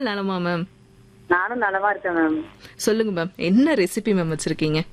நலமா மேம் நானும் நலமா இருக்கேன் மேம் சொல்லுங்க மேம் என்ன ரெசிபி மேம் வச்சிருக்கீங்க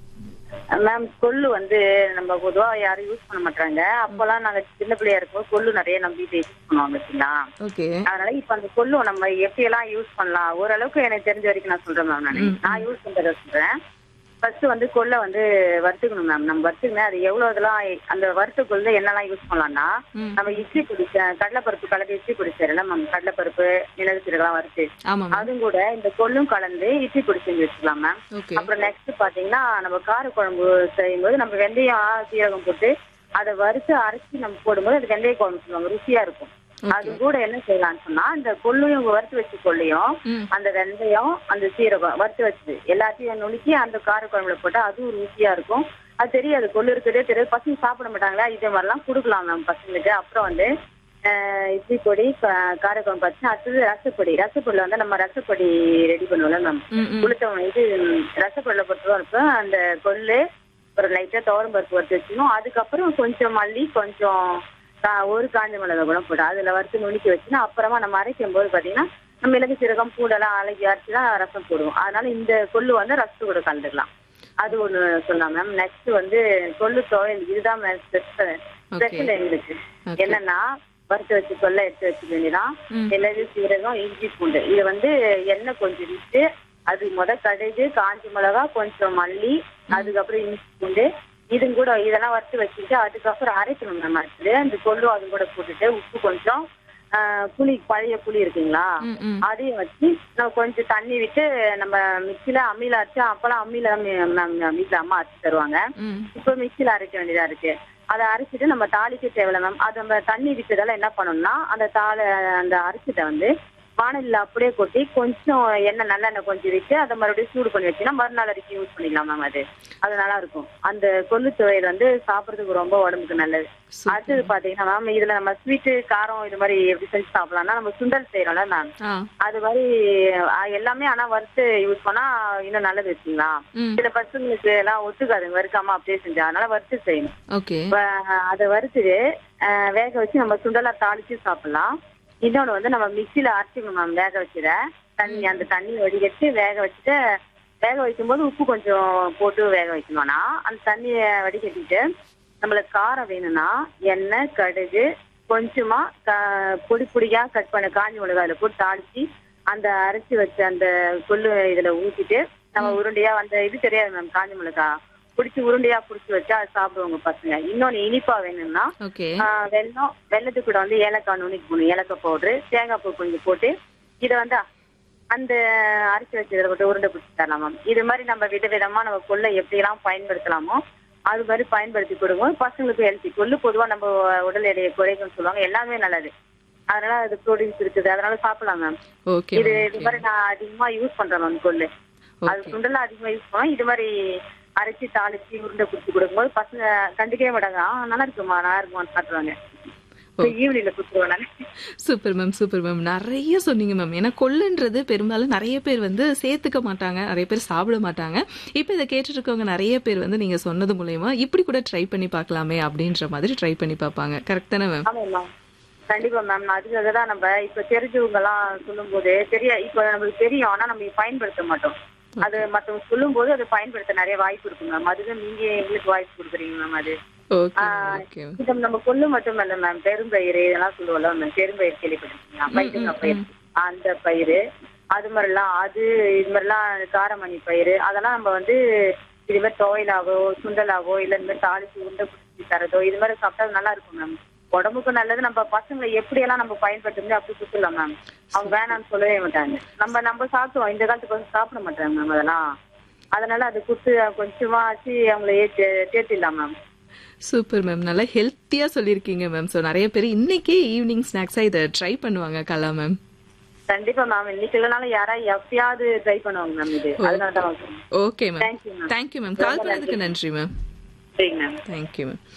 மேம் கொள்ளு வந்து நம்ம பொதுவா யாரும் யூஸ் பண்ண மாட்டாங்க அப்பெல்லாம் நாங்க சின்ன பிள்ளையா இருக்கும்போது கொள்ளு நிறைய நம்ம வீட்டுல யூஸ் பண்ணுவாங்க வச்சுங்களா ஓகே அதனால இப்ப அந்த கொள்ளு நம்ம எப்படி எல்லாம் யூஸ் பண்ணலாம் ஓரளவுக்கு எனக்கு தெரிஞ்ச வரைக்கும் நான் சொல்றேன் மேம் நான் நான் யூஸ் பண்றத சொல்றேன் ஃபர்ஸ்ட் வந்து கொள்ளை வந்து வறுத்துக்கணும் மேம் நம்ம வறுத்துக்கணும் அது எவ்வளவு இதெல்லாம் அந்த வறுத்த கொள்ளு என்னெல்லாம் யூஸ் பண்ணலாம்னா ம். நம்ம இட்லி பொடி ச- கடலைப்பருப்பு கலந்து இட்லி பொடி செய்யறல மேம் கடலைப்பருப்பு மிளகு சீரகம் வறுத்து ஆமா மேம் அதுவும் கூட இந்த கொள்ளும் கலந்து இட்லி பொடி செஞ்சு வச்சுக்கலாம் மேம் ஓகே அப்புறம் நெக்ஸ்ட் பாத்தீங்கன்னா நம்ம கார குழம்பு செய்யும்போது நம்ம வெந்தயம் சீரகம் போட்டு அதை வறுத்து அரைச்சி நம்ம போடும்போது அது வெந்தய குழம்பு சொல்லுவாங்க ருசியா இருக்கும் அது கூட என்ன செய்யலாம்னு சொன்னா இந்த கொள்ளையும் வறுத்து வச்ச கொள்ளையும் ம். அந்த வெந்தயம் அந்த சீரகம் வறுத்து வச்சது எல்லாத்தையும் நுணுக்கி அந்த கார குழம்புல போட்டா அதுவும் ருசியா இருக்கும் அது தெரியாது கொள்ளு இருக்கிறதே தெரியாது பசங்க சாப்பிட மாட்டாங்களா இதே மாதிரிலாம் கொடுக்கலாம் நம்ம பசங்களுக்கு அப்புறம் வந்து ஆஹ், இட்லி பொடி கா- கார குழம்பு வச்சு அடுத்தது ரசப்பொடி ரசப்பொடியில வந்து நம்ம ரசப்பொடி ரெடி பண்ணுவோம்ல மேம் ம் ம் உளுத்தம் இது ரசப்பொருளை பொறுத்தவரை இருக்கும் அந்த கொள்ளு ஒரு லைட்டா துவரம் பருப்பு வறுத்து வச்சுக்கணும் அதுக்கப்புறம் கொஞ்சம் மல்லி கொஞ்சம் கா- ஒரு காஞ்ச மிளகா கூட போட்டு அதுல வறுத்து நுணுக்கி வச்சுன்னா அப்புறமா நம்ம அரைக்கும் போது பாத்தீங்கன்னா நம்ம மிளகு சீரகம் பூடெல்லாம் அலகி அரைச்சு தான் ரசம் போடுவோம் அதனால இந்த கொள்ளு வந்து ரசத்து கூட கலந்துக்கலாம் அது ஒண்ணு சொல்லலாம் மேம் நெக்ஸ்ட் வந்து கொள்ளு துவையல் இதுதான் ஸ்பெஷல் ஸ்பெஷல் எங்களுக்கு Okay. என்னன்னா வறுத்து வச்சு கொள்ளை எடுத்து வச்சுக்க வேண்டியதான் ம். மிளகு சீரகம் இஞ்சி பூண்டு இது வந்து எண்ணெய் கொஞ்சம் விட்டு அது முத கடுகு காஞ்சி மிளகா கொஞ்சம் மல்லி அதுக்கப்புறம் இஞ்சி பூண்டு இது கூட இதெல்லாம் வறுத்து வச்சுட்டு அதுக்கப்புறம் அரைக்கணும் நம்ம அடுத்தது அந்த கொள்ளு அது கூட போட்டுட்டு உப்பு கொஞ்சம் ஆஹ், புளி பழைய புளி இருக்குங்களா ம் ம் அதையும் வச்சு நம்ம கொஞ்சம் தண்ணி விட்டு நம்ம மிக்சியில அம்மியில அரைச்சு அப்பெல்லாம் அம்மியில வீட்டுல அம்மா அரைச்சு தருவாங்க ம் இப்போ மிக்சியில அரைக்க வேண்டியதா இருக்கு அதை அரைச்சிட்டு நம்ம தாளிக்க தேவையில்ல மேம் அது நம்ம தண்ணி விட்டதால என்ன பண்ணணும்னா அந்த தாளை அந்த அரைச்சதை வந்து வானலில் அப்படியே கொட்டி கொஞ்சம் எண்ணெய் நல்லெண்ணெய் கொஞ்சம் விட்டு அதை மறுபடியும் சூடு பண்ணி வச்சுன்னா மறுநாள் வரைக்கும் யூஸ் பண்ணிக்கலாம் மேம் அது அது நல்லா இருக்கும் அந்த கொள்ளு துவையல் வந்து சாப்பிட்றதுக்கு ரொம்ப உடம்புக்கு நல்லது Super. அடுத்தது பாத்தீங்கன்னா மேம் இதுல நம்ம ஸ்வீட்டு காரம் இது மாதிரி எப்படி செஞ்சு சாப்பிடலாம்னா நம்ம சுண்டல் செய்யறோம்ல மேம் ஆ அது மாதிரி அஹ், எல்லாமே ஆனா வறுத்து யூஸ் பண்ணா இன்னும் நல்லது வச்சுங்களா ம் சில பசங்களுக்கு எல்லாம் ஒத்துக்காதுங்க வறுக்காம அப்படியே செஞ்சா அதனால வறுத்து செய்யணும் ஓகே வ- அதை வறுத்துட்டு அஹ், வேக வச்சு நம்ம சுண்டலா தாளிச்சு சாப்பிடலாம் இன்னொன்னு வந்து நம்ம மிக்சியில அரைச்சிக்கணும் மேம் வேக வச்சுட தண்ணி அந்த தண்ணி வடிகட்டி வேக வச்சுட்டு வேக வைக்கும்போது உப்பு கொஞ்சம் போட்டு வேக வைக்கணும்னா அந்த தண்ணியை வடிகட்டிட்டு நம்மளுக்கு காரம் வேணும்னா எண்ணெய் கடுகு கொஞ்சமா க- பொடி பொடியா கட் பண்ண காஞ்சி மிளகாய் அதுல போட்டு தாளிச்சு அந்த அரைச்சி வச்ச அந்த கொள்ளு இதுல ஊத்திட்டு நம்ம உருண்டையா அந்த இது தெரியாது மேம் காஞ்சி மிளகாய் புடிச்சு உருண்டையா புடிச்சு வச்சா அது சாப்பிடுவாங்க பசங்க இன்னொன்னு இனிப்பா வேணும்னா ஓகே ஆஹ் வெல்லம் வெல்லத்துக்கு கூட வந்து ஏலக்காய் நுணுக்கி போடணும் ஏலக்காய் பவுடரு தேங்காய் பூ கொஞ்சம் போட்டு இதை வந்து அந்த அரைச்சி வச்சதுல போட்டு உருண்டை பிடிச்சி தரலாம் மேம் இது மாதிரி நம்ம விதவிதமா நம்ம கொள்ளை எப்படியெல்லாம் பயன்படுத்தலாமோ அது மாதிரி பயன்படுத்தி கொடுங்க பசங்களுக்கு ஹெல்த்தி கொள்ளு பொதுவா நம்ம உடல் எடையை குறைக்கும்னு சொல்லுவாங்க எல்லாமே நல்லது அதனால அது ப்ரோட்டீன்ஸ் இருக்குது அதனால சாப்பிடலாம் மேம் ஓகே இது இது மாதிரி நான் அதிகமா யூஸ் பண்றேன் மேம் கொள்ளு அது ஓகே சுண்டெல்லாம் அதிகமா யூஸ் பண்ணுவோம் இது மாதிரி அரைச்சி தாளிச்சு உருண்டை பிடிச்சி கொடுக்கும்போது பசங்க கண்டுக்கவே மாட்டாங்க ஆ நல்லா இருக்குமா நல்லா இருக்குமான்னு சாப்பிடுவாங்க ஈவினிங்ல கொடுத்துருவேன் நான் சூப்பர் மேம் சூப்பர் மேம் நிறைய சொன்னீங்க மேம் ஏன்னா கொள்ளுன்றது பெரும்பாலும் நிறைய பேர் வந்து சேர்த்துக்க மாட்டாங்க நிறைய பேர் சாப்பிட மாட்டாங்க இப்போ இதை கேட்டுட்டு இருக்கவங்க நிறைய பேர் வந்து நீங்க சொன்னது மூலயமா இப்படி கூட ட்ரை பண்ணி பார்க்கலாமே அப்படின்ற மாதிரி ட்ரை பண்ணி பார்ப்பாங்க கரெக்ட் தானே மேம் ஆமாம்மா கண்டிப்பா மேம் நான் அதுக்காக தான் நம்ம இப்ப தெரிஞ்சவங்க எல்லாம் சொல்லும் போது தெரிய இப்ப நம்மளுக்கு தெரியும் ஆனா நம்ம பயன்படுத்த மாட்டோம் அது மத்தவங்க சொல்லும் போது அதை பயன்படுத்த நிறைய வாய்ப்பு இருக்கு மேம் அதுதான் நீங்க எங்களுக்கு வாய்ப்பு கொடுக்குறீங்க மேம் அது ஓகே ஆஹ் ஓகே இது நம்ம கொள்ளு மட்டும் இல்ல மேம் பெரும்பயிறு இதெல்லாம் சொல்லுவோம்ல மேம் பெரும்பயிர் கேள்விப்பட்டிருக்கீங்களா பயிற்றுங்க பயிர் அந்த பயிறு அது மாதிரிலாம் அது இது மாதிரிலாம் காரமணி பயிறு அதெல்லாம் நம்ம வந்து இது மாதிரி துவையலாவோ சுண்டலாவோ இல்ல இந்த மாதிரி தாளிச்சு உருண்டை பிடிச்சி தரதோ இது மாதிரி சாப்பிட்டா நல்லா இருக்கும் மேம் உடம்புக்கும் நல்லது நம்ம பசங்களை எப்படி எல்லாம் நம்ம பயன்படுத்த முடியும் அப்படி கொடுத்துடலாம் மேம் அவங்க வேணாம்னு சொல்லவே மாட்டாங்க நம்ம நம்ம சாப்பிடுவோம் இந்த காலத்துக்கு வந்து சாப்பிட மாட்டாங்க மேம் அதெல்லாம் அதனால அது கொடுத்து கொஞ்சமா ஆச்சு அவங்கள ஏற்று தேர்த்திடலாம் மேம் சூப்பர் மேம் நல்லா ஹெல்த்தியா சொல்லியிருக்கீங்க மேம் ஸோ நிறைய பேர் இன்னைக்கே ஈவினிங் ஸ்நாக்ஸா இதை ட்ரை பண்ணுவாங்க கலா மேம் கண்டிப்பா மேம் இன்னைக்கு இல்லைனாலும் யாராவது எப்பயாவது ட்ரை பண்ணுவாங்க மேம் இது அதனால தான் சொல்றேன். Okay ma'am Thank you, ma'am. Thank you ma'am call பண்ணதுக்கு நன்றி மேம் சரிங்க மேம் தேங்க்யூ மேம்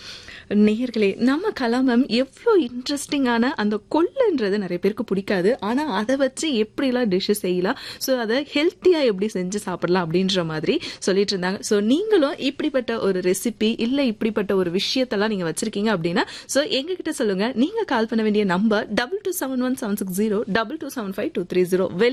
நேயர்களே நம்ம கலாமம் எவ்வளோ இன்ட்ரெஸ்டிங்கான அந்த கொள்ளுன்றது நிறைய பேருக்கு பிடிக்காது ஆனால் அதை வச்சு எப்படிலாம் டிஷ்ஷு செய்யலாம் ஸோ அதை ஹெல்த்தியாக எப்படி செஞ்சு சாப்பிடலாம் அப்படின்ற மாதிரி சொல்லிட்டு இருந்தாங்க ஸோ நீங்களும் இப்படிப்பட்ட ஒரு ரெசிபி இல்லை இப்படிப்பட்ட ஒரு விஷயத்தெல்லாம் நீங்கள் வச்சிருக்கீங்க அப்படின்னா ஸோ எங்ககிட்ட சொல்லுங்க நீங்கள் கால் பண்ண வேண்டிய number double two seven one seven six zero double two seven five two three zero